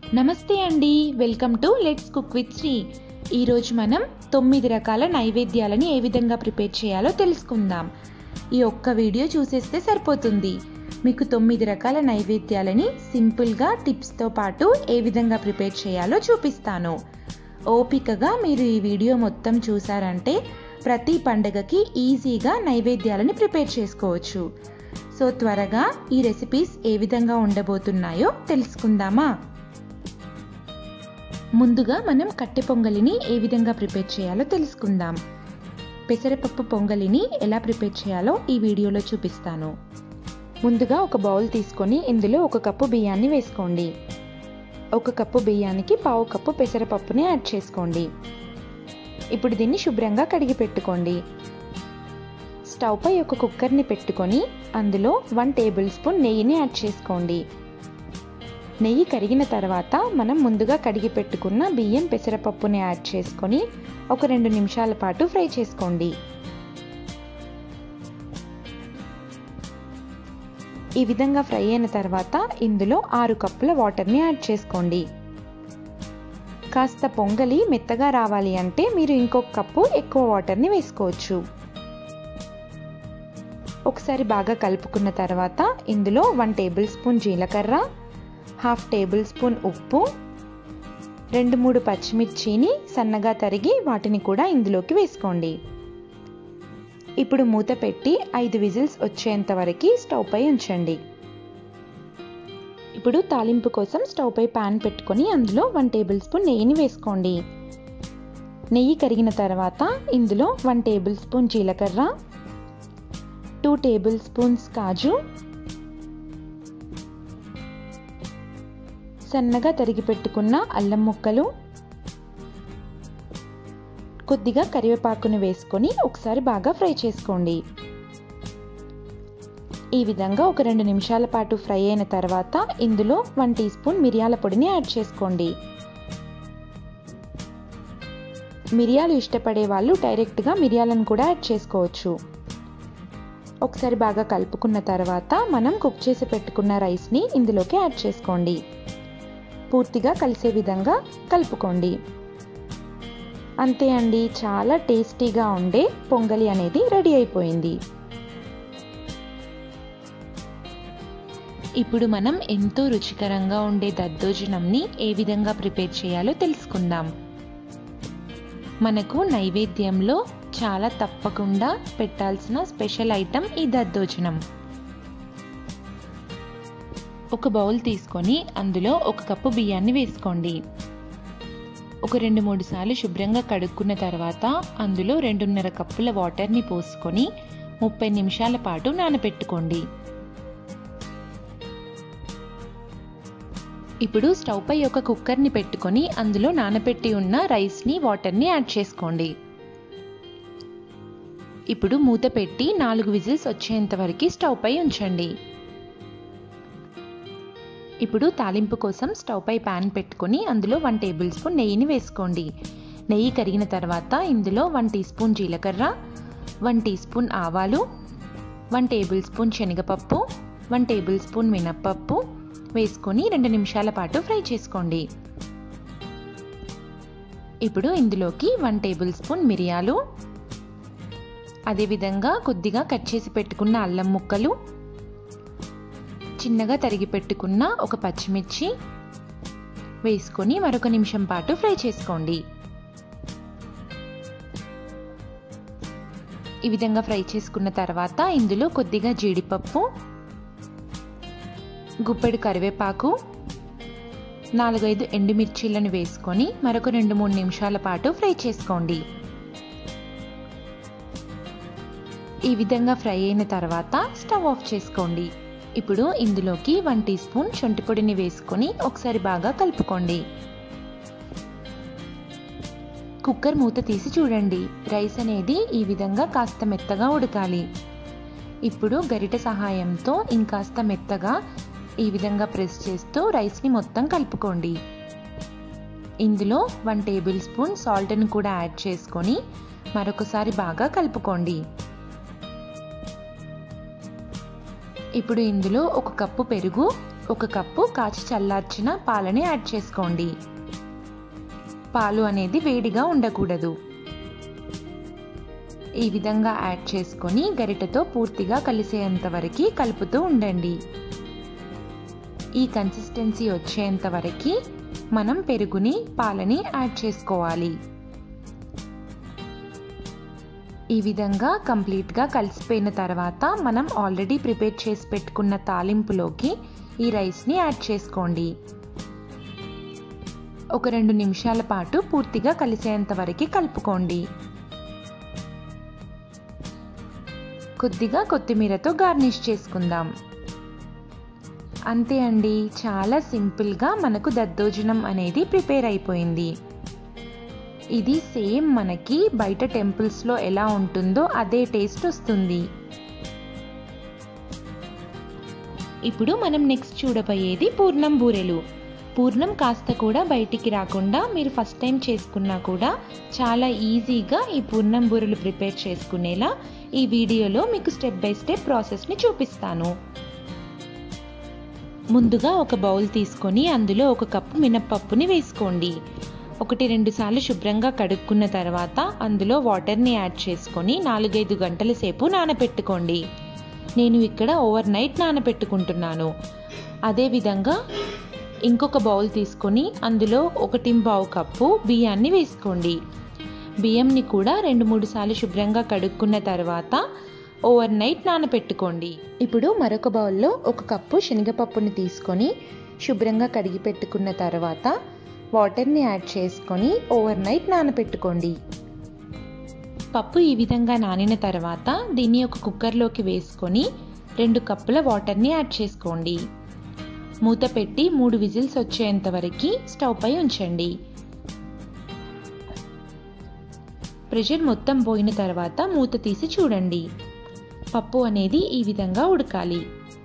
నమస్తే అండి welcome to let's cook with Sri ఈరోజు మనం తొమ్మిది రకాల నైవేద్యాలని ఏ విధంగా ప్రిపేర్ చేయాలో తెలుసుకుందాం ఈ ఒక్క వీడియో చూసేస్తే సరిపోతుంది మీకు తొమ్మిది రకాల నైవేద్యాలని సింపుల్గా టిప్స్తో పాటు ఏ విధంగా ప్రిపేర్ చేయాలో చూపిస్తాను ఓపికగా మీరు ఈ వీడియో మొత్తం చూసారంటే ప్రతి పండగకి ఈజీగా నైవేద్యాలని ప్రిపేర్ చేసుకోవచ్చు సో త్వరగా ఈ రెసిపీస్ ఏ విధంగా ఉండబోతున్నాయో తెలుసుకుందామా ముందుగా మనం కట్టె పొంగలిని ఏ విధంగా ప్రిపేర్ చేయాలో తెలుసుకుందాం పెసరపప్పు పొంగలిని ఎలా ప్రిపేర్ చేయాలో ఈ వీడియోలో చూపిస్తాను ముందుగా ఒక బౌల్ తీసుకొని ఇందులో ఒక కప్పు బియ్యాన్ని వేసుకోండి ఒక కప్పు బియ్యానికి పావు కప్పు పెసరపప్పుని యాడ్ చేసుకోండి ఇప్పుడు దీన్ని శుభ్రంగా కడిగి పెట్టుకోండి స్టవ్ పై ఒక కుక్కర్ని పెట్టుకొని అందులో వన్ టేబుల్ స్పూన్ నెయ్యిని యాడ్ చేసుకోండి నెయ్యి కరిగిన తర్వాత మనం ముందుగా కడిగి పెట్టుకున్న బియ్యం పెసరపప్పుని యాడ్ చేసుకొని ఒక రెండు నిమిషాల పాటు ఫ్రై చేసుకోండి ఈ విధంగా ఫ్రై అయిన తర్వాత ఇందులో ఆరు కప్పుల వాటర్ని యాడ్ చేసుకోండి కాస్త పొంగలి మెత్తగా రావాలి అంటే మీరు ఇంకొక కప్పు ఎక్కువ వాటర్ని వేసుకోవచ్చు ఒకసారి బాగా కలుపుకున్న తర్వాత ఇందులో వన్ టేబుల్ స్పూన్ జీలకర్ర హాఫ్ టేబుల్ స్పూన్ ఉప్పు రెండు మూడు పచ్చిమిర్చిని సన్నగా తరిగి వాటిని కూడా ఇందులోకి వేసుకోండి ఇప్పుడు మూత పెట్టి ఐదు విజిల్స్ వచ్చేంత వరకు స్టవ్ పై ఉంచండి ఇప్పుడు తాలింపు కోసం స్టవ్ పై ప్యాన్ పెట్టుకొని అందులో వన్ టేబుల్ స్పూన్ నెయ్యిని వేసుకోండి నెయ్యి కరిగిన తర్వాత ఇందులో వన్ టేబుల్ స్పూన్ జీలకర్ర టూ టేబుల్ స్పూన్స్ కాజు సన్నగా తరిగి పెట్టుకున్న అల్లం ముక్కలు కొద్దిగా కరివేపాకును వేసుకొని ఒకసారి బాగా ఫ్రై చేసుకోండి ఈ విధంగా ఒక రెండు నిమిషాల పాటు ఫ్రై అయిన తర్వాత ఇందులో వన్ టీ స్పూన్ మిరియాల పొడిని యాడ్ చేసుకోండి మిరియాలు ఇష్టపడే వాళ్ళు డైరెక్ట్గా మిరియాలను కూడా యాడ్ చేసుకోవచ్చు ఒకసారి బాగా కలుపుకున్న తర్వాత మనం కుక్ చేసి పెట్టుకున్న రైస్ని ఇందులోకి యాడ్ చేసుకోండి పూర్తిగా కలిసే విధంగా కలుపుకోండి అంతే అండి చాలా టేస్టీగా ఉండే పొంగలి అనేది రెడీ అయిపోయింది ఇప్పుడు మనం ఎంతో రుచికరంగా ఉండే దద్దోజనంని ఏ విధంగా ప్రిపేర్ చేయాలో తెలుసుకుందాం మనకు నైవేద్యంలో చాలా తప్పకుండా పెట్టాల్సిన స్పెషల్ ఐటెం ఈ దద్దోజనం ఒక బౌల్ తీసుకొని అందులో ఒక కప్పు బియ్యాన్ని వేసుకోండి ఒక రెండు మూడు సార్లు శుభ్రంగా కడుక్కున్న తర్వాత అందులో రెండున్నర కప్పుల వాటర్ని పోసుకొని ముప్పై నిమిషాల పాటు నానబెట్టుకోండి ఇప్పుడు స్టవ్ పై ఒక కుక్కర్ని పెట్టుకొని అందులో నానబెట్టి ఉన్న రైస్ని వాటర్ని యాడ్ చేసుకోండి ఇప్పుడు మూత పెట్టి నాలుగు విజిల్స్ వచ్చేంత వరకు స్టవ్ పై ఉంచండి ఇప్పుడు తాలింపు కోసం స్టవ్ పై ప్యాన్ పెట్టుకొని అందులో వన్ టేబుల్ స్పూన్ నెయ్యిని వేసుకోండి నెయ్యి కరిగిన తర్వాత ఇందులో వన్ టీ స్పూన్ జీలకర్ర వన్ టీ స్పూన్ ఆవాలు వన్ టేబుల్ స్పూన్ శనగపప్పు వన్ టేబుల్ స్పూన్ మినప్పప్పు వేసుకొని రెండు నిమిషాల పాటు ఫ్రై చేసుకోండి ఇప్పుడు ఇందులోకి వన్ టేబుల్ స్పూన్ మిరియాలు అదేవిధంగా కొద్దిగా కట్ చేసి పెట్టుకున్న అల్లం ముక్కలు చిన్నగా తరిగి పెట్టుకున్న ఒక పచ్చిమిర్చి వేసుకొని మరొక నిమిషం పాటు ఫ్రై చేసుకోండి ఈ విధంగా ఫ్రై చేసుకున్న తర్వాత ఇందులో కొద్దిగా జీడిపప్పు గుప్పెడు కరివేపాకు నాలుగైదు ఎండుమిర్చీలను వేసుకొని మరొక రెండు మూడు నిమిషాల పాటు ఫ్రై చేసుకోండి ఈ విధంగా ఫ్రై అయిన తర్వాత స్టవ్ ఆఫ్ చేసుకోండి ఇప్పుడు ఇందులోకి వన్ టీ స్పూన్ శొంఠి పొడిని వేసుకొని ఒకసారి బాగా కలుపుకోండి కుక్కర్ మూత తీసి చూడండి రైస్ అనేది ఈ విధంగా కాస్త మెత్తగా ఉడకాలి ఇప్పుడు గరిట సహాయంతో ఇంకాస్త మెత్తగా ఈ విధంగా ప్రెస్ చేస్తూ రైస్ని మొత్తం కలుపుకోండి ఇందులో వన్ టేబుల్ స్పూన్ సాల్ట్ని కూడా యాడ్ చేసుకొని మరొకసారి బాగా కలుపుకోండి ఇప్పుడు ఇందులో ఒక కప్పు పెరుగు ఒక కప్పు కాచి చల్లార్చిన పాలని యాడ్ చేసుకోండి పాలు అనేది వేడిగా ఉండకూడదు ఈ విధంగా యాడ్ చేసుకొని గరిటెతో పూర్తిగా కలిసేంత వరకు కలుపుతూ ఉండండి ఈ కన్సిస్టెన్సీ వచ్చేంత వరకు మనం పెరుగుని పాలని యాడ్ చేసుకోవాలి ఈ విధంగా కంప్లీట్గా కలిసిపోయిన తర్వాత మనం ఆల్రెడీ ప్రిపేర్ చేసి పెట్టుకున్న తాలింపులోకి ఈ రైస్ని యాడ్ చేసుకోండి ఒక రెండు నిమిషాల పాటు పూర్తిగా కలిసేంత వరకు కలుపుకోండి కొద్దిగా కొత్తిమీరతో గార్నిష్ చేసుకుందాం అంతే అండి చాలా సింపుల్గా మనకు దద్దోజనం అనేది ప్రిపేర్ అయిపోయింది ఇది సేమ్ మనకి బయట టెంపుల్స్లో ఎలా ఉంటుందో అదే టేస్ట్ వస్తుంది ఇప్పుడు మనం నెక్స్ట్ చూడబోయేది పూర్ణం బూరెలు పూర్ణం కాస్త కూడా బయటికి రాకుండా మీరు ఫస్ట్ టైం చేసుకున్నా కూడా చాలా ఈజీగా ఈ పూర్ణం బూరెలు ప్రిపేర్ చేసుకునేలా ఈ వీడియోలో మీకు స్టెప్ బై స్టెప్ ప్రాసెస్ని చూపిస్తాను ముందుగా ఒక బౌల్ తీసుకొని అందులో ఒక కప్పు మినప్పప్పుని వేసుకోండి ఒకటి రెండు సార్లు శుభ్రంగా కడుక్కున్న తర్వాత అందులో వాటర్ని యాడ్ చేసుకొని నాలుగైదు గంటల సేపు నానబెట్టుకోండి నేను ఇక్కడ ఓవర్ నైట్ నానబెట్టుకుంటున్నాను అదేవిధంగా ఇంకొక బౌల్ తీసుకొని అందులో ఒకటి పావు కప్పు బియ్యాన్ని వేసుకోండి బియ్యంని కూడా రెండు మూడు సార్లు శుభ్రంగా కడుక్కున్న తర్వాత ఓవర్ నైట్ నానబెట్టుకోండి ఇప్పుడు మరొక బౌల్లో ఒక కప్పు శనగపప్పుని తీసుకొని శుభ్రంగా కడిగి పెట్టుకున్న తర్వాత వాటర్ని యాడ్ చేసుకొని ఓవర్ నైట్ నానబెట్టుకోండి పప్పు ఈ విధంగా నానిన తర్వాత దీన్ని ఒక కుక్కర్లోకి వేసుకొని రెండు కప్పుల వాటర్ని యాడ్ చేసుకోండి మూత పెట్టి మూడు విజిల్స్ వచ్చేంత వరకు స్టవ్ పై ఉంచండి ప్రెషర్ మొత్తం పోయిన తర్వాత మూత తీసి చూడండి పప్పు అనేది ఈ విధంగా ఉడకాలి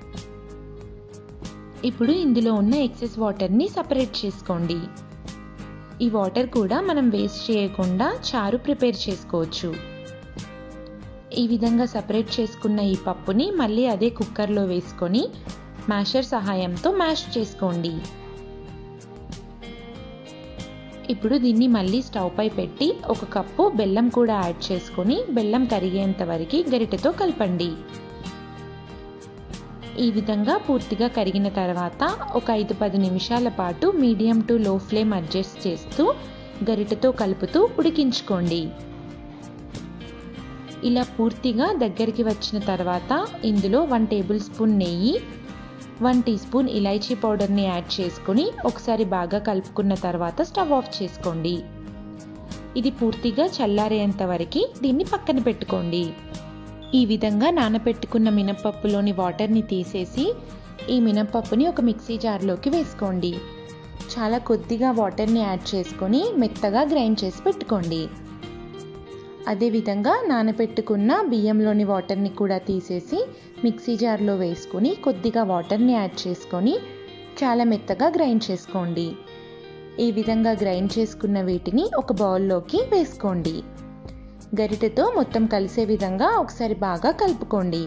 ఇప్పుడు ఇందులో ఉన్న ఎక్సెస్ వాటర్ని సపరేట్ చేసుకోండి ఈ వాటర్ కూడా మనం వేస్ట్ చేయకుండా చారు ప్రిపేర్ చేసుకోవచ్చు ఈ విధంగా సపరేట్ చేసుకున్న ఈ పప్పుని మళ్ళీ అదే కుక్కర్లో వేసుకొని మ్యాషర్ సహాయంతో మ్యాష్ చేసుకోండి ఇప్పుడు దీన్ని మళ్ళీ స్టవ్ పై పెట్టి ఒక కప్పు బెల్లం కూడా యాడ్ చేసుకొని బెల్లం కరిగేంత వరకు గరిటెతో కలపండి ఈ విధంగా పూర్తిగా కరిగిన తర్వాత ఒక ఐదు పది నిమిషాల పాటు medium to low flame adjust చేస్తూ గరిటెతో కలుపుతూ ఉడికించుకోండి ఇలా పూర్తిగా దగ్గరికి వచ్చిన తర్వాత ఇందులో వన్ టేబుల్ స్పూన్ నెయ్యి వన్ టీ స్పూన్ ఇలైచీ పౌడర్ని యాడ్ చేసుకొని ఒకసారి బాగా కలుపుకున్న తర్వాత స్టవ్ ఆఫ్ చేసుకోండి ఇది పూర్తిగా చల్లారేంత వరకు దీన్ని పక్కన పెట్టుకోండి ఈ విధంగా నానబెట్టుకున్న మినపప్పులోని వాటర్ని తీసేసి ఈ మినపప్పుని ఒక మిక్సీ జార్లోకి వేసుకోండి చాలా కొద్దిగా వాటర్ని యాడ్ చేసుకొని మెత్తగా గ్రైండ్ చేసి పెట్టుకోండి అదేవిధంగా నానబెట్టుకున్న బియ్యంలోని వాటర్ని కూడా తీసేసి మిక్సీ జార్లో వేసుకొని కొద్దిగా వాటర్ని యాడ్ చేసుకొని చాలా మెత్తగా గ్రైండ్ చేసుకోండి ఈ విధంగా గ్రైండ్ చేసుకున్న వీటిని ఒక బౌల్లోకి వేసుకోండి గరిటెతో మొత్తం కలిసే విధంగా ఒకసారి బాగా కలుపుకోండి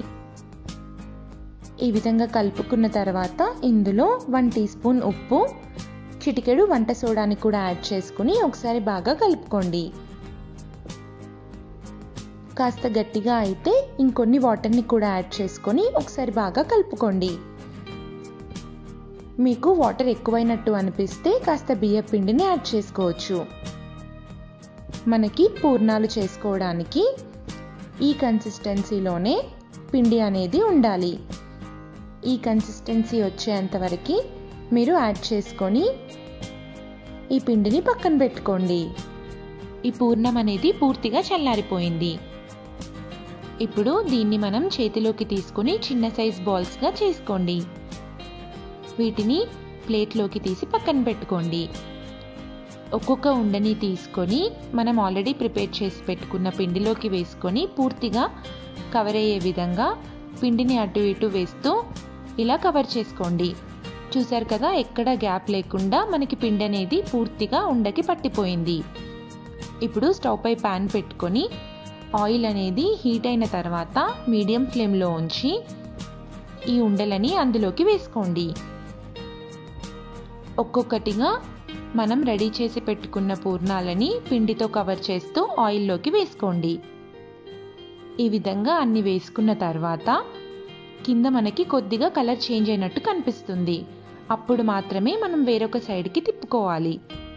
ఈ విధంగా కలుపుకున్న తర్వాత ఇందులో వన్ టీ స్పూన్ ఉప్పు చిటికెడు వంట సోడాని కూడా యాడ్ చేసుకుని ఒకసారి బాగా కలుపుకోండి కాస్త గట్టిగా అయితే ఇంకొన్ని వాటర్ని కూడా యాడ్ చేసుకొని ఒకసారి బాగా కలుపుకోండి మీకు వాటర్ ఎక్కువైనట్టు అనిపిస్తే కాస్త బియ్య పిండిని యాడ్ చేసుకోవచ్చు మనకి పూర్ణాలు చేసుకోవడానికి ఈ కన్సిస్టెన్సీలోనే పిండి అనేది ఉండాలి ఈ కన్సిస్టెన్సీ వచ్చేంత వరకు మీరు యాడ్ చేసుకొని ఈ పిండిని పక్కన పెట్టుకోండి ఈ పూర్ణం అనేది పూర్తిగా చల్లారిపోయింది ఇప్పుడు దీన్ని మనం చేతిలోకి తీసుకొని చిన్న సైజ్ బాల్స్గా చేసుకోండి వీటిని ప్లేట్లోకి తీసి పక్కన పెట్టుకోండి ఒక్కొక్క ఉండని తీసుకొని మనం ఆల్రెడీ ప్రిపేర్ చేసి పెట్టుకున్న పిండిలోకి వేసుకొని పూర్తిగా కవర్ అయ్యే విధంగా పిండిని అటు ఇటు వేస్తూ ఇలా కవర్ చేసుకోండి చూసారు కదా ఎక్కడ గ్యాప్ లేకుండా మనకి పిండి అనేది పూర్తిగా ఉండకి పట్టిపోయింది ఇప్పుడు స్టవ్ పై ప్యాన్ పెట్టుకొని ఆయిల్ అనేది హీట్ అయిన తర్వాత మీడియం ఫ్లేమ్లో ఉంచి ఈ ఉండలని అందులోకి వేసుకోండి ఒక్కొక్కటిగా మనం రెడీ చేసి పెట్టుకున్న పూర్ణాలని పిండితో కవర్ చేస్తూ ఆయిల్లోకి వేసుకోండి ఈ విధంగా అన్ని వేసుకున్న తర్వాత కింద మనకి కొద్దిగా కలర్ చేంజ్ అయినట్టు కనిపిస్తుంది అప్పుడు మాత్రమే మనం వేరొక సైడ్కి తిప్పుకోవాలి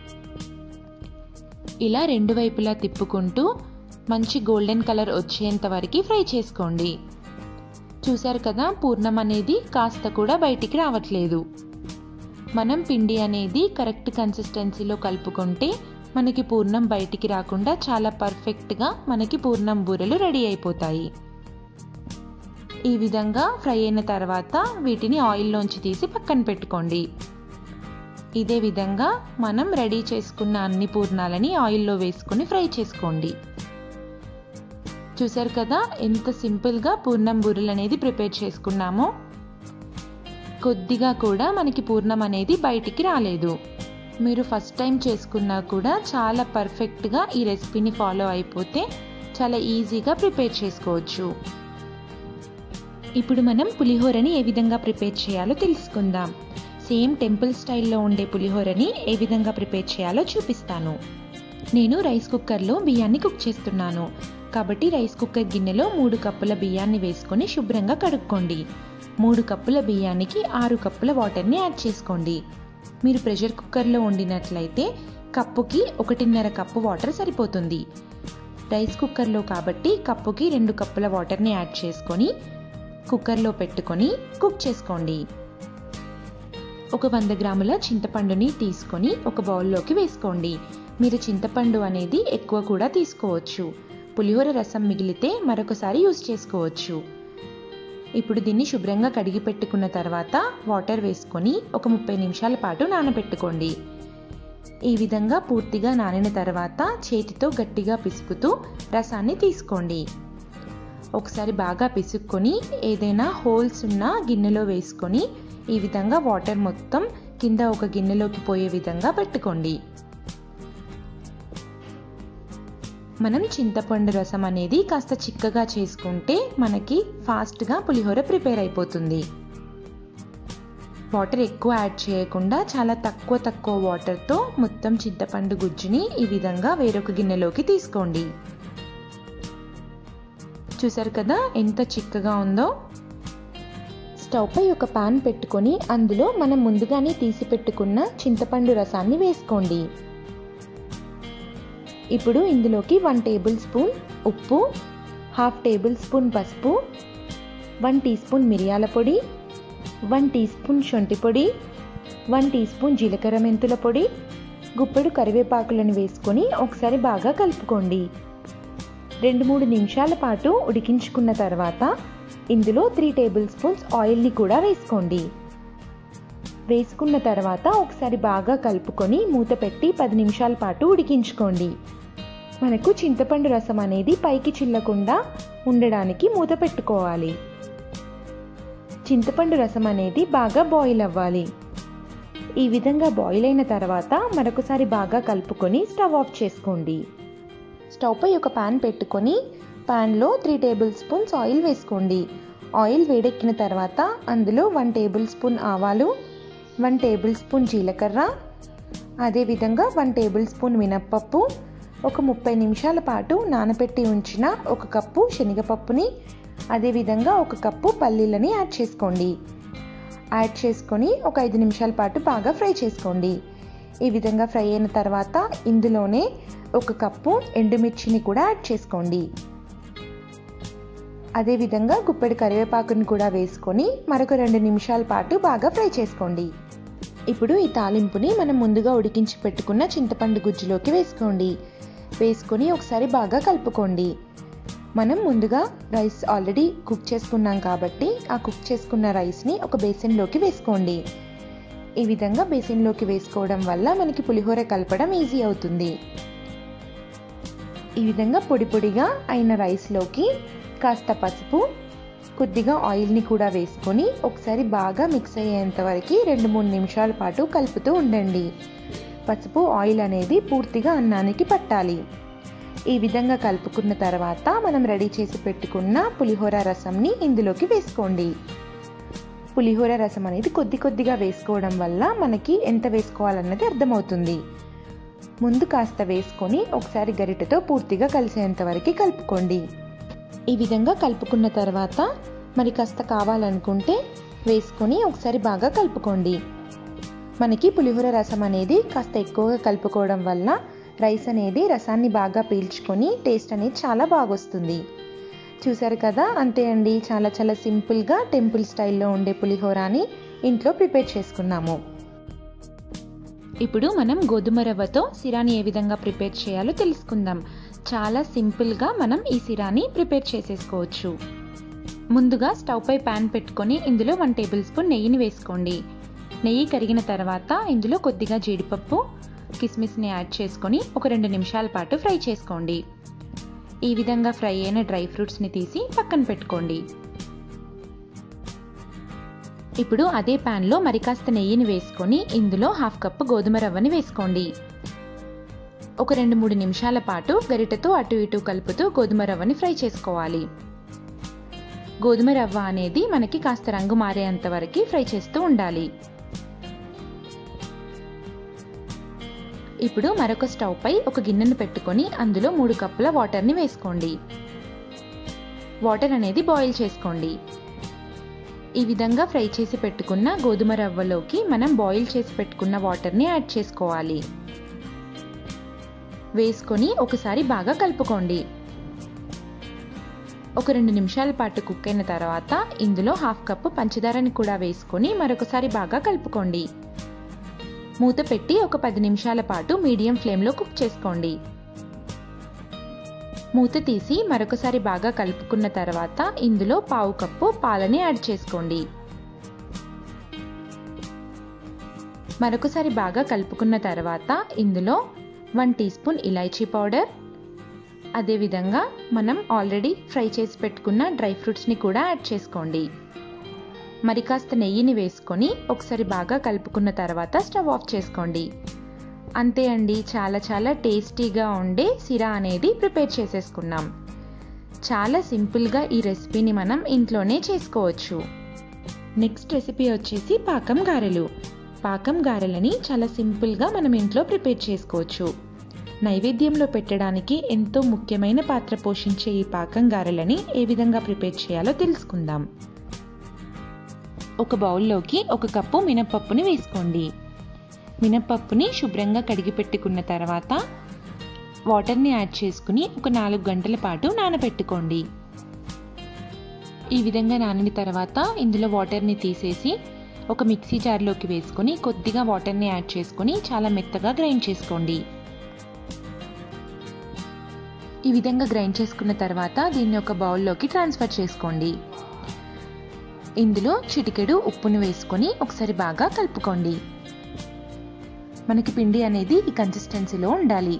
ఇలా రెండు వైపులా తిప్పుకుంటూ మంచి గోల్డెన్ కలర్ వచ్చేంత వరకు ఫ్రై చేసుకోండి చూసారు కదా పూర్ణం అనేది కాస్త కూడా బయటికి రావట్లేదు మనం పిండి అనేది కరెక్ట్ కన్సిస్టెన్సీలో కలుపుకుంటే మనకి పూర్ణం బయటికి రాకుండా చాలా పర్ఫెక్ట్గా మనకి పూర్ణం బూరెలు రెడీ అయిపోతాయి ఈ విధంగా ఫ్రై అయిన తర్వాత వీటిని ఆయిల్లోంచి తీసి పక్కన పెట్టుకోండి ఇదే విధంగా మనం రెడీ చేసుకున్న అన్ని పూర్ణాలని ఆయిల్లో వేసుకుని ఫ్రై చేసుకోండి చూసారు కదా ఎంత సింపుల్గా పూర్ణం బూరెలు అనేది ప్రిపేర్ చేసుకున్నామో కొద్దిగా కూడా మనకి పూర్ణం అనేది బయటికి రాలేదు మీరు ఫస్ట్ టైం చేసుకున్నా కూడా చాలా పర్ఫెక్ట్గా ఈ రెసిపీని ఫాలో అయిపోతే చాలా ఈజీగా ప్రిపేర్ చేసుకోవచ్చు ఇప్పుడు మనం పులిహోరని ఏ విధంగా ప్రిపేర్ చేయాలో తెలుసుకుందాం సేమ్ టెంపుల్ స్టైల్లో ఉండే పులిహోరని ఏ విధంగా ప్రిపేర్ చేయాలో చూపిస్తాను నేను రైస్ కుక్కర్లో బియ్యాన్ని కుక్ చేస్తున్నాను కాబట్టి రైస్ కుక్కర్ గిన్నెలో మూడు కప్పుల బియ్యాన్ని వేసుకొని శుభ్రంగా కడుక్కోండి మూడు కప్పుల బియ్యానికి ఆరు కప్పుల వాటర్ని యాడ్ చేసుకోండి మీరు ప్రెషర్ కుక్కర్లో వండినట్లయితే కప్పుకి ఒకటిన్నర కప్పు వాటర్ సరిపోతుంది రైస్ కుక్కర్లో కాబట్టి కప్పుకి రెండు కప్పుల వాటర్ని యాడ్ చేసుకొని కుక్కర్లో పెట్టుకొని కుక్ చేసుకోండి ఒక వంద గ్రాముల చింతపండుని తీసుకొని ఒక బౌల్లోకి వేసుకోండి మీరు చింతపండు అనేది ఎక్కువ కూడా తీసుకోవచ్చు పులిహోర రసం మిగిలితే మరొకసారి యూస్ చేసుకోవచ్చు ఇప్పుడు దీన్ని శుభ్రంగా కడిగి పెట్టుకున్న తర్వాత వాటర్ వేసుకొని ఒక ముప్పై నిమిషాల పాటు నానబెట్టుకోండి ఈ విధంగా పూర్తిగా నానిన తర్వాత చేతితో గట్టిగా పిసుకుతూ రసాన్ని తీసుకోండి ఒకసారి బాగా పిసుక్కొని ఏదైనా హోల్స్ ఉన్న గిన్నెలో వేసుకొని ఈ విధంగా వాటర్ మొత్తం కింద ఒక గిన్నెలోకి పోయే విధంగా పెట్టుకోండి మనం చింతపండు రసం అనేది కాస్త చిక్కగా చేసుకుంటే మనకి ఫాస్ట్గా పులిహోర ప్రిపేర్ అయిపోతుంది వాటర్ ఎక్కువ యాడ్ చేయకుండా చాలా తక్కువ తక్కువ వాటర్తో మొత్తం చింతపండు గుజ్జుని ఈ విధంగా వేరొక గిన్నెలోకి తీసుకోండి చూసారు కదా ఎంత చిక్కగా ఉందో స్టవ్ పై ఒక పాన్ పెట్టుకొని అందులో మనం ముందుగానే తీసి పెట్టుకున్న చింతపండు రసాన్ని వేసుకోండి ఇప్పుడు ఇందులోకి వన్ టేబుల్ స్పూన్ ఉప్పు హాఫ్ టేబుల్ స్పూన్ పసుపు వన్ టీ స్పూన్ మిరియాల పొడి వన్ టీ స్పూన్ శొంఠి పొడి వన్ టీ స్పూన్ జీలకర్ర మెంతుల పొడి గుప్పెడు కరివేపాకులను వేసుకొని ఒకసారి బాగా కలుపుకోండి రెండు మూడు నిమిషాల పాటు ఉడికించుకున్న తర్వాత ఇందులో త్రీ టేబుల్ స్పూన్స్ ఆయిల్ని కూడా వేసుకోండి వేసుకున్న తర్వాత ఒకసారి బాగా కలుపుకొని మూత పెట్టి పది నిమిషాల పాటు ఉడికించుకోండి మనకు చింతపండు రసం అనేది పైకి చిల్లకుండా ఉండడానికి మూత పెట్టుకోవాలి చింతపండు రసం అనేది బాగా బాయిల్ అవ్వాలి ఈ విధంగా బాయిల్ అయిన తర్వాత మరొకసారి బాగా కలుపుకొని స్టవ్ ఆఫ్ చేసుకోండి స్టవ్ పై ఒక పాన్ పెట్టుకొని పాన్లో త్రీ టేబుల్ స్పూన్స్ ఆయిల్ వేసుకోండి ఆయిల్ వేడెక్కిన తర్వాత అందులో వన్ టేబుల్ స్పూన్ ఆవాలు వన్ టేబుల్ స్పూన్ జీలకర్ర అదేవిధంగా వన్ టేబుల్ స్పూన్ మినప్పప్పు ఒక ముప్పై నిమిషాల పాటు నానబెట్టి ఉంచిన ఒక కప్పు శనగపప్పుని అదేవిధంగా ఒక కప్పు పల్లీలని యాడ్ చేసుకోండి యాడ్ చేసుకొని ఒక ఐదు నిమిషాల పాటు బాగా ఫ్రై చేసుకోండి ఈ విధంగా ఫ్రై అయిన తర్వాత ఇందులోనే ఒక కప్పు ఎండుమిర్చిని కూడా యాడ్ చేసుకోండి అదేవిధంగా గుప్పెడు కరివేపాకుని కూడా వేసుకొని మరొక రెండు నిమిషాల పాటు బాగా ఫ్రై చేసుకోండి ఇప్పుడు ఈ తాలింపుని మనం ముందుగా ఉడికించి పెట్టుకున్న చింతపండు గుజ్జులోకి వేసుకోండి వేసుకొని ఒకసారి బాగా కలుపుకోండి మనం ముందుగా రైస్ ఆల్రెడీ కుక్ చేసుకున్నాం కాబట్టి ఆ కుక్ చేసుకున్న రైస్ని ఒక బేసిన్లోకి వేసుకోండి ఈ విధంగా బేసిన్లోకి వేసుకోవడం వల్ల మనకి పులిహోర కలపడం ఈజీ అవుతుంది ఈ విధంగా పొడి పొడిగా అయిన రైస్లోకి కాస్త పసుపు కొద్దిగా ఆయిల్ని కూడా వేసుకొని ఒకసారి బాగా మిక్స్ అయ్యేంత వరకు రెండు మూడు నిమిషాల పాటు కలుపుతూ ఉండండి పసుపు ఆయిల్ అనేది పూర్తిగా అన్నానికి పట్టాలి ఈ విధంగా కలుపుకున్న తర్వాత మనం రెడీ చేసి పెట్టుకున్న పులిహోర రసంని ఇందులోకి వేసుకోండి పులిహోర రసం అనేది కొద్ది కొద్దిగా వేసుకోవడం వల్ల మనకి ఎంత వేసుకోవాలన్నది అర్థమవుతుంది ముందు కాస్త వేసుకొని ఒకసారి గరిటెతో పూర్తిగా కలిసేంత వరకు కలుపుకోండి ఈ విధంగా కలుపుకున్న తర్వాత మరి కాస్త కావాలనుకుంటే వేసుకొని ఒకసారి బాగా కలుపుకోండి మనకి పులిహోర రసం అనేది కాస్త ఎక్కువగా కలుపుకోవడం వల్ల రైస్ అనేది రసాన్ని బాగా పీల్చుకొని టేస్ట్ అనేది చాలా బాగొస్తుంది చూసారు కదా అంతే అండి చాలా చాలా సింపుల్గా టెంపుల్ స్టైల్లో ఉండే పులిహోరాని ఇంట్లో ప్రిపేర్ చేసుకున్నాము ఇప్పుడు మనం గోధుమ రవ్వతో సిరాని ఏ విధంగా ప్రిపేర్ చేయాలో తెలుసుకుందాం చాలా సింపుల్గా మనం ఈ సిరాని ప్రిపేర్ చేసేసుకోవచ్చు ముందుగా స్టవ్ పై ప్యాన్ పెట్టుకొని ఇందులో వన్ టేబుల్ స్పూన్ నెయ్యిని వేసుకోండి నెయ్యి కరిగిన తర్వాత ఇందులో కొద్దిగా జీడిపప్పు కిస్మిస్ని యాడ్ చేసుకొని ఒక రెండు నిమిషాల పాటు ఫ్రై చేసుకోండి ఈ విధంగా ఫ్రై అయిన డ్రై ఫ్రూట్స్ని తీసి పక్కన పెట్టుకోండి ఇప్పుడు అదే ప్యాన్లో మరి కాస్త నెయ్యిని వేసుకొని ఇందులో హాఫ్ కప్పు గోధుమ రవ్వని వేసుకోండి ఒక రెండు మూడు నిమిషాల పాటు గరిటెతో అటు ఇటు కలుపుతూ గోధుమ రవ్వని ఫ్రై చేసుకోవాలి గోధుమ రవ్వ అనేది మనకి కాస్త రంగు మారేంత వరకు ఫ్రై చేస్తూ ఉండాలి ఇప్పుడు మరొక స్టవ్ పై ఒక గిన్నెను పెట్టుకొని అందులో మూడు కప్పుల వాటర్ని వేసుకోండి వాటర్ అనేది బాయిల్ చేసుకోండి ఈ విధంగా ఫ్రై చేసి పెట్టుకున్న గోధుమ రవ్వలోకి మనం బాయిల్ చేసి పెట్టుకున్న వాటర్ని యాడ్ చేసుకోవాలి వేసుకొని ఒకసారి బాగా కలుపుకోండి ఒక రెండు నిమిషాల పాటు కుక్ అయిన తర్వాత ఇందులో హాఫ్ కప్పు పంచదారని కూడా వేసుకొని మరొకసారి బాగా కలుపుకోండి మూత పెట్టి ఒక పది నిమిషాల పాటు మీడియం ఫ్లేమ్లో కుక్ చేసుకోండి మూత తీసి మరొకసారి బాగా కలుపుకున్న తర్వాత ఇందులో పావు కప్పు పాలని యాడ్ చేసుకోండి మరొకసారి బాగా కలుపుకున్న తర్వాత ఇందులో వన్ టీ స్పూన్ ఇలాచీ పౌడర్ అదేవిధంగా మనం ఆల్రెడీ ఫ్రై చేసి పెట్టుకున్న డ్రై ఫ్రూట్స్ని కూడా యాడ్ చేసుకోండి మరి కాస్త నెయ్యిని వేసుకొని ఒకసారి బాగా కలుపుకున్న తర్వాత స్టవ్ ఆఫ్ చేసుకోండి అంతే అండి చాలా చాలా టేస్టీగా ఉండే సిరా అనేది ప్రిపేర్ చేసేసుకున్నాం చాలా సింపుల్గా ఈ రెసిపీని మనం ఇంట్లోనే చేసుకోవచ్చు నెక్స్ట్ రెసిపీ వచ్చేసి పాకం గారెలు పాకం గారెలని చాలా సింపుల్గా మనం ఇంట్లో ప్రిపేర్ చేసుకోవచ్చు నైవేద్యంలో పెట్టడానికి ఎంతో ముఖ్యమైన పాత్ర పోషించే ఈ పాకం గారెలని ఏ విధంగా ప్రిపేర్ చేయాలో తెలుసుకుందాం ఒక బౌల్లోకి ఒక కప్పు మినపప్పుని వేసుకోండి మినపప్పుని శుభ్రంగా కడిగి పెట్టుకున్న తర్వాత వాటర్ని యాడ్ చేసుకుని ఒక నాలుగు గంటల పాటు నానబెట్టుకోండి ఈ విధంగా నానిన తర్వాత ఇందులో వాటర్ని తీసేసి ఒక మిక్సీ జార్లోకి వేసుకొని కొద్దిగా వాటర్ని యాడ్ చేసుకొని చాలా మెత్తగా గ్రైండ్ చేసుకోండి ఈ విధంగా గ్రైండ్ చేసుకున్న తర్వాత దీన్ని ఒక బౌల్లోకి ట్రాన్స్ఫర్ చేసుకోండి ఇందులో చిటికెడు ఉప్పును వేసుకొని ఒకసారి బాగా కలుపుకోండి మనకి పిండి అనేది ఈ కన్సిస్టెన్సీలో ఉండాలి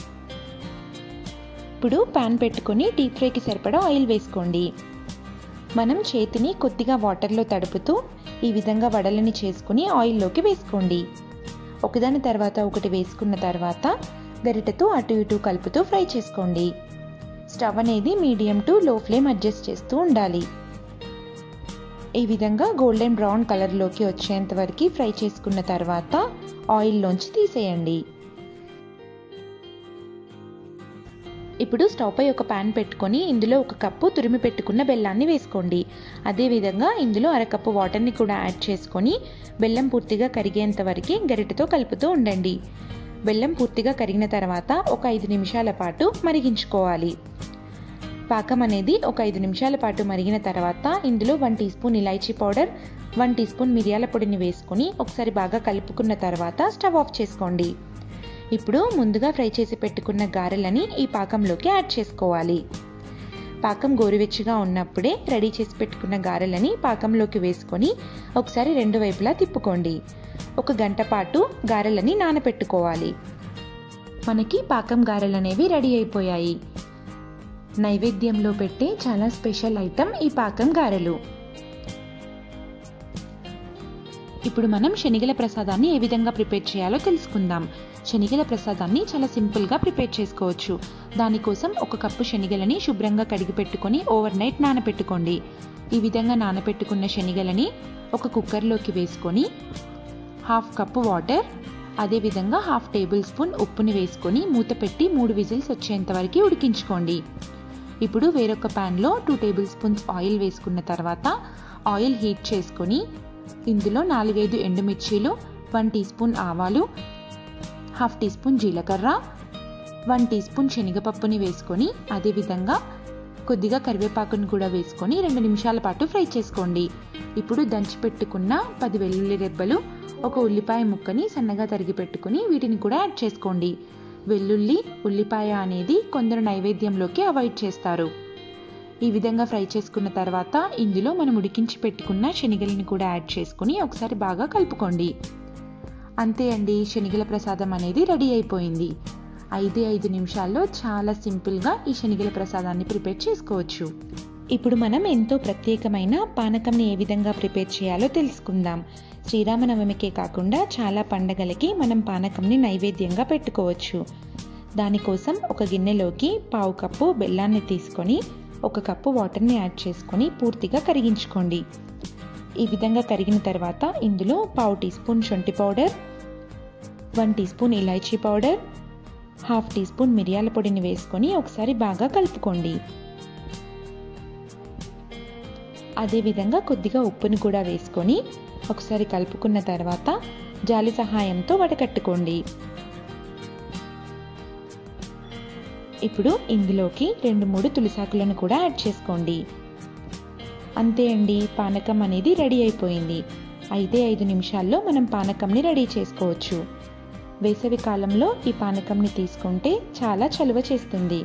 ఇప్పుడు ప్యాన్ పెట్టుకొని డీప్ ఫ్రైకి సరిపడా ఆయిల్ వేసుకోండి మనం చేతిని కొద్దిగా వాటర్లో తడుపుతూ ఈ విధంగా వడలని చేసుకుని ఆయిల్లోకి వేసుకోండి ఒకదాని తర్వాత ఒకటి వేసుకున్న తర్వాత గరిటెతో అటు ఇటు కలుపుతూ ఫ్రై చేసుకోండి స్టవ్ అనేది medium to low flame adjust చేస్తూ ఉండాలి ఈ విధంగా గోల్డెన్ బ్రౌన్ కలర్లోకి వచ్చేంత వరకు ఫ్రై చేసుకున్న తర్వాత ఆయిల్లోంచి తీసేయండి ఇప్పుడు స్టవ్ పై ఒక ప్యాన్ పెట్టుకొని ఇందులో ఒక కప్పు తురిమి పెట్టుకున్న బెల్లాన్ని వేసుకోండి అదేవిధంగా ఇందులో అరకప్పు వాటర్ని కూడా యాడ్ చేసుకొని బెల్లం పూర్తిగా కరిగేంత వరకు గరిటెతో కలుపుతూ ఉండండి బెల్లం పూర్తిగా కరిగిన తర్వాత ఒక ఐదు నిమిషాల పాటు మరిగించుకోవాలి పాకం అనేది ఒక ఐదు నిమిషాల పాటు మరిగిన తర్వాత ఇందులో వన్ టీ స్పూన్ ఇలాచీ పౌడర్ వన్ టీ స్పూన్ మిరియాల పొడిని వేసుకొని ఒకసారి బాగా కలుపుకున్న తర్వాత స్టవ్ ఆఫ్ చేసుకోండి ఇప్పుడు ముందుగా ఫ్రై చేసి పెట్టుకున్న గారెలని ఈ పాకంలోకి యాడ్ చేసుకోవాలి పాకం గోరువెచ్చగా ఉన్నప్పుడే రెడీ చేసి పెట్టుకున్న గారెలని పాకంలోకి వేసుకొని ఒకసారి రెండు వైపులా తిప్పుకోండి ఒక గంట పాటు గారెలని నానపెట్టుకోవాలి మనకి పాకం గారెలు అనేవి రెడీ అయిపోయాయి నైవేద్యంలో పెట్టే చాలా స్పెషల్ ఐటమ్ ఈ పాకం గారెలు ఇప్పుడు మనం శనిగల ప్రసాదాన్ని ఏ విధంగా ప్రిపేర్ చేయాలో తెలుసుకుందాం శనిగల ప్రసాదాన్ని చాలా సింపుల్గా ప్రిపేర్ చేసుకోవచ్చు దానికోసం ఒక కప్పు శనిగలని శుభ్రంగా కడిగి పెట్టుకొని ఓవర్ నైట్ నానపెట్టుకోండి ఈ విధంగా నానపెట్టుకున్న శనిగలని ఒక కుక్కర్లోకి వేసుకొని హాఫ్ కప్పు వాటర్ అదేవిధంగా హాఫ్ టేబుల్ స్పూన్ ఉప్పుని వేసుకొని మూత పెట్టి మూడు విజిల్స్ వచ్చేంత వరకు ఉడికించుకోండి ఇప్పుడు వేరొక ప్యాన్లో టూ టేబుల్ స్పూన్స్ ఆయిల్ వేసుకున్న తర్వాత ఆయిల్ హీట్ చేసుకొని ఇందులో నాలుగైదు ఎండుమిర్చీలు వన్ టీ స్పూన్ ఆవాలు హాఫ్ టీ స్పూన్ జీలకర్ర వన్ టీ స్పూన్ శనగపప్పుని వేసుకొని అదేవిధంగా కొద్దిగా కరివేపాకుని కూడా వేసుకొని రెండు నిమిషాల పాటు ఫ్రై చేసుకోండి ఇప్పుడు దంచి పెట్టుకున్న పది వెల్లుల్లి రెబ్బలు ఒక ఉల్లిపాయ ముక్కని సన్నగా తరిగి పెట్టుకుని వీటిని కూడా యాడ్ చేసుకోండి వెల్లుల్లి ఉల్లిపాయ అనేది కొందరు నైవేద్యంలోకి అవాయిడ్ చేస్తారు ఈ విధంగా ఫ్రై చేసుకున్న తర్వాత ఇందులో మనం ఉడికించి పెట్టుకున్న శనగలను కూడా యాడ్ చేసుకుని ఒకసారి బాగా కలుపుకోండి అంతే అండి శనగల ప్రసాదం అనేది రెడీ అయిపోయింది ఐదే ఐదు నిమిషాల్లో చాలా సింపుల్గా ఈ శనగల ప్రసాదాన్ని ప్రిపేర్ చేసుకోవచ్చు ఇప్పుడు మనం ఎంతో ప్రత్యేకమైన పానకంని ఏ విధంగా ప్రిపేర్ చేయాలో తెలుసుకుందాం శ్రీరామనవమికే కాకుండా చాలా పండగలకి మనం పానకంని నైవేద్యంగా పెట్టుకోవచ్చు దానికోసం ఒక గిన్నెలోకి పావు కప్పు బెల్లాన్ని తీసుకొని ఒక కప్పు వాటర్ని యాడ్ చేసుకొని పూర్తిగా కరిగించుకోండి ఈ విధంగా కరిగిన తర్వాత ఇందులో పావు టీ స్పూన్ శొంఠి పౌడర్ వన్ టీ స్పూన్ ఇలాచీ పౌడర్ హాఫ్ టీ స్పూన్ మిరియాల పొడిని వేసుకొని ఒకసారి బాగా కలుపుకోండి అదేవిధంగా కొద్దిగా ఉప్పుని కూడా వేసుకొని ఒకసారి కలుపుకున్న తర్వాత జాలి సహాయంతో వడకట్టుకోండి ఇప్పుడు ఇందులోకి రెండు మూడు తులసాకులను కూడా యాడ్ చేసుకోండి అంతే అండి పానకం అనేది రెడీ అయిపోయింది అయితే ఐదు నిమిషాల్లో మనం పానకంని రెడీ చేసుకోవచ్చు వేసవి కాలంలో ఈ పానకంని తీసుకుంటే చాలా చలువ చేస్తుంది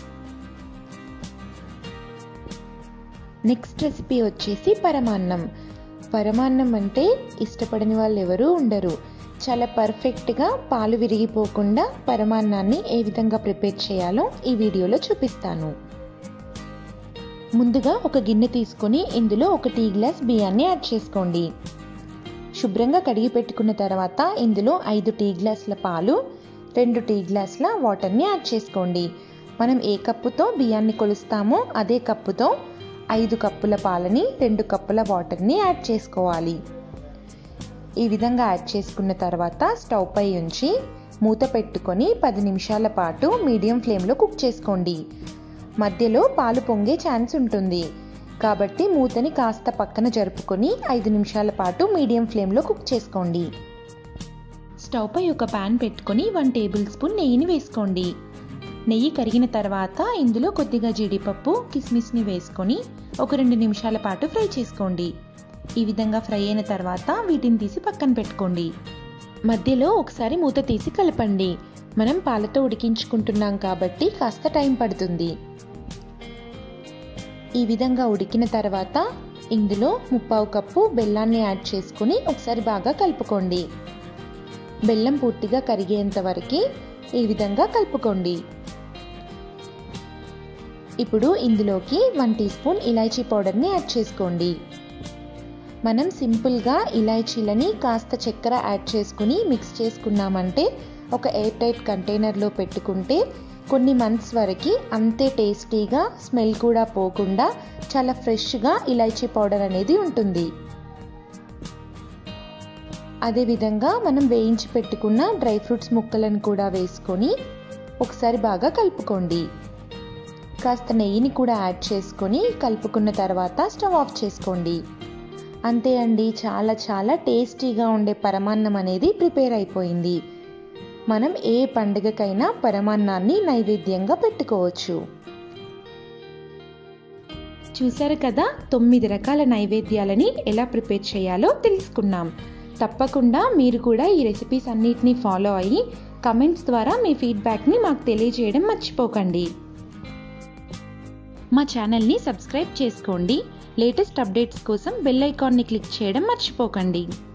నెక్స్ట్ రెసిపీ వచ్చేసి పరమాన్నం పరమాన్నం అంటే ఇష్టపడని వాళ్ళు ఎవరూ ఉండరు చాలా పర్ఫెక్ట్గా పాలు విరిగిపోకుండా పరమాన్నాన్ని ఏ విధంగా ప్రిపేర్ చేయాలో ఈ వీడియోలో చూపిస్తాను ముందుగా ఒక గిన్నె తీసుకొని ఇందులో ఒక టీ గ్లాస్ బియ్యాన్ని యాడ్ చేసుకోండి శుభ్రంగా కడిగి పెట్టుకున్న తర్వాత ఇందులో ఐదు టీ గ్లాసుల పాలు రెండు టీ గ్లాసుల వాటర్ని యాడ్ చేసుకోండి మనం ఏ కప్పుతో బియ్యాన్ని కొలుస్తామో అదే కప్పుతో ఐదు కప్పుల పాలని రెండు కప్పుల వాటర్ని యాడ్ చేసుకోవాలి ఈ విధంగా యాడ్ చేసుకున్న తర్వాత స్టవ్ పై ఉంచి మూత పెట్టుకొని పది నిమిషాల పాటు మీడియం ఫ్లేమ్లో కుక్ చేసుకోండి మధ్యలో పాలు పొంగే ఛాన్స్ ఉంటుంది కాబట్టి మూతని కాస్త పక్కన జరుపుకొని ఐదు నిమిషాల పాటు మీడియం ఫ్లేమ్లో కుక్ చేసుకోండి స్టవ్ పై ఒక ప్యాన్ పెట్టుకొని వన్ టేబుల్ స్పూన్ నెయ్యిని వేసుకోండి నెయ్యి కరిగిన తర్వాత ఇందులో కొద్దిగా జీడిపప్పు కిస్మిస్ని వేసుకొని ఒక రెండు నిమిషాల పాటు ఫ్రై చేసుకోండి ఈ విధంగా ఫ్రై అయిన తర్వాత వీటిని తీసి పక్కన పెట్టుకోండి మధ్యలో ఒకసారి మూత తీసి కలపండి మనం పాలతో ఉడికించుకుంటున్నాం కాబట్టి కాస్త టైం పడుతుంది ఈ విధంగా ఉడికిన తర్వాత ఇందులో ముప్పావు కప్పు బెల్లాన్ని యాడ్ చేసుకుని ఒకసారి బాగా కలుపుకోండి బెల్లం పూర్తిగా కరిగేంత వరకు ఈ విధంగా కలుపుకోండి ఇప్పుడు ఇందులోకి వన్ టీ స్పూన్ ఇలాచీ పౌడర్ని యాడ్ చేసుకోండి మనం సింపుల్గా ఇలాచీలని కాస్త చక్కెర యాడ్ చేసుకుని మిక్స్ చేసుకున్నామంటే ఒక ఎయిర్ టైట్ కంటైనర్లో పెట్టుకుంటే కొన్ని మంత్స్ వరకు అంతే టేస్టీగా స్మెల్ కూడా పోకుండా చాలా ఫ్రెష్గా ఇలాచీ పౌడర్ అనేది ఉంటుంది అదేవిధంగా మనం వేయించి పెట్టుకున్న డ్రై ఫ్రూట్స్ ముక్కలను కూడా వేసుకొని ఒకసారి బాగా కలుపుకోండి కాస్త నెయ్యిని కూడా యాడ్ చేసుకొని కలుపుకున్న తర్వాత స్టవ్ ఆఫ్ చేసుకోండి అంతే అండి చాలా చాలా టేస్టీగా ఉండే పరమాన్నం అనేది ప్రిపేర్ అయిపోయింది మనం ఏ పండుగకైనా పరమాన్నాన్ని నైవేద్యంగా పెట్టుకోవచ్చు చూసారు కదా తొమ్మిది రకాల నైవేద్యాలని ఎలా ప్రిపేర్ చేయాలో తెలుసుకున్నాం తప్పకుండా మీరు కూడా ఈ రెసిపీస్ అన్నిటినీ ఫాలో అయ్యి కమెంట్స్ ద్వారా మీ ఫీడ్బ్యాక్ని మాకు తెలియజేయడం మర్చిపోకండి మా ఛానల్ని సబ్స్క్రైబ్ చేసుకోండి లేటెస్ట్ అప్డేట్స్ కోసం బెల్ ఐకాన్ని క్లిక్ చేయడం మర్చిపోకండి